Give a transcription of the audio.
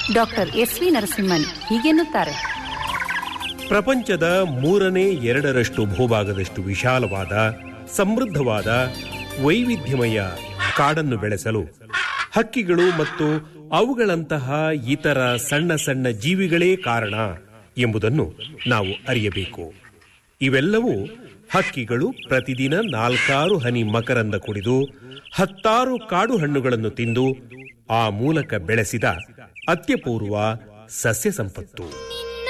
doctor S V Narasimhan ಹೀಗೆನ್ನುತ್ತಾರೆ ಪ್ರಪಂಚದ ಮೂರನೇ ಎರಡರಷ್ಟು ಭೂಭಾಗದಷ್ಟು ವಿಶಾಲವಾದ ಸಮೃದ್ಧವಾದ ವೈವಿಧ್ಯಮಯ ಕಾಡನ್ನು ಬೆಳೆಸಲು ಹಕ್ಕಿಗಳು ಮತ್ತು ಅವುಗಳಂತಹ ಇತರ ಸಣ್ಣ ಸಣ್ಣ ಜೀವಿಗಳೇ ಕಾರಣ ಎಂಬುದನ್ನು ನಾವು ಅರಿಯಬೇಕು ಇವೆಲ್ಲವೂ ಹಕ್ಕಿಗಳು ಪ್ರತಿದಿನ ನಾಲ್ಕಾರು ಹನಿ ಮಕರಂದ ಕುಡಿದು ಹತ್ತಾರು ಕಾಡು ಹಣ್ಣುಗಳನ್ನು ತಿಂದು ಆ ಮೂಲಕ ಬೆಳೆಸಿದ ಅತ್ಯಪೂರ್ವ ಸಸ್ಯ ಸಂಪತ್ತು